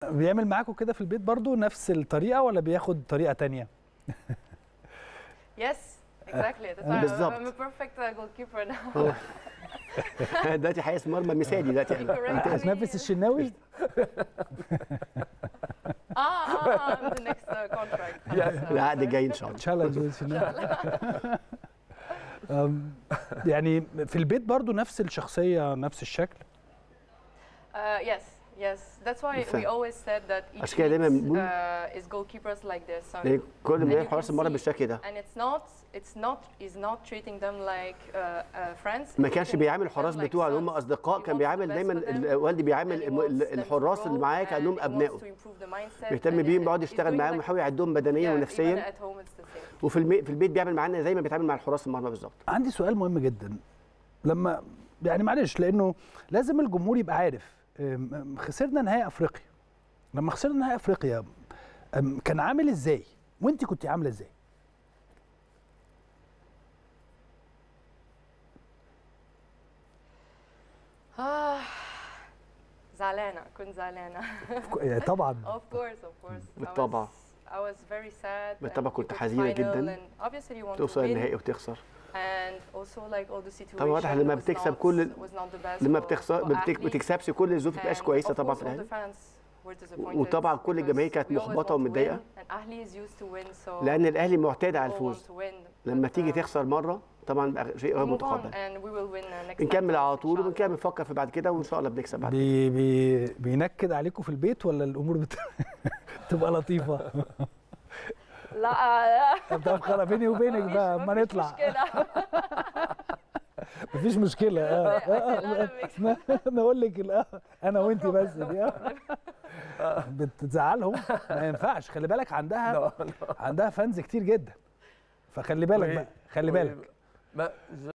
بيعمل معاكم كده في البيت برضو نفس الطريقه ولا بياخد طريقه تانية Yes, exactly. That's why بالظبط. I'm a perfect uh, goalkeeper now. هو دلوقتي حارس مرمى مثالي دلوقتي Correct. انت هتنافس الشناوي ah, ah, the next uh, contract. Yes, uh, العقد جاي ان شاء الله تشالنج الشناوي أم، يعني في البيت برضو نفس الشخصيه نفس الشكل Uh, yes, yes. That's why we فاهم. always said that each عشان كده دايما league, بنقول- uh, is goalkeepers like this. So لان كل ما And يلاقي you حراس can المرمى see- بالشكل ده and it's not, it's not, is not treating them like uh, uh, friends. ما He's كانش treating بيعامل them الحراس like بتوعه اللي هم sons. اصدقاء He كان wants بيعامل the best دايما for them, ال- والدي بيعامل and he الم- wants ال- them to الحراس اللي grow, معاه and كانهم he wants ابنائه to improve the mindset, بيهتم and بيهم he's بيقعد doing يشتغل معاهم like- ويحاول يعدهم بدنيا Yeah, even ونفسيا at home it's the same. وفي المي... في البيت بيعمل معانا زي ما بيتعامل مع الحراس المرمى بالظبط عندي سؤال مهم جدا لما يعني معلش لانه لازم الجمهور يبقى عارف أم، أم، خسرنا نهائي افريقيا لما خسرنا نهائي افريقيا أم، كان عامل ازاي وانت كنت عامله ازاي آه، زعلانة كنت زعلانة. يعني طبعا Of course, of course. I بالطبع. was- I was very sad. بالطبع and كنت you go to حزينة final جداً. and obviously you want to توصل win. النهائي وتخسر And also like all the situation طبعا واضح لما was بتكسب not- كل- was not the best لما for- بتخسر for ما بتك- Ahly. بتكسبش كل الظروف ما بتبقاش And كويسه of طبعا course في all الاهلي the fans were disappointed وطبعا كل because الجماهير كانت we always محبطة want to ومتضايقة. win, and Ahly is used to win, so لان الاهلي معتاد على we all الفوز want to win, لما but, تيجي uh, تخسر مره طبعا بقى شيء غير we move on متقبل and we will win, uh, next بنكمل time على إن طول شاء وبنكمل الله. نفكر في بعد كده وان شاء الله بنكسب بعد بي بي بينكد عليكم في البيت ولا الامور بت... تبقى لطيفه لا طب خلاص بيني وبينك مفيش- بقى اما مفيش نطلع مشكلة. مفيش مشكله اه لا، لا، انا اقول لك الآه، انا وانت بس دي آه. بتزعلهم ما ينفعش خلي بالك عندها عندها فانز كتير جدا فخلي بالك بقى خلي بالك ما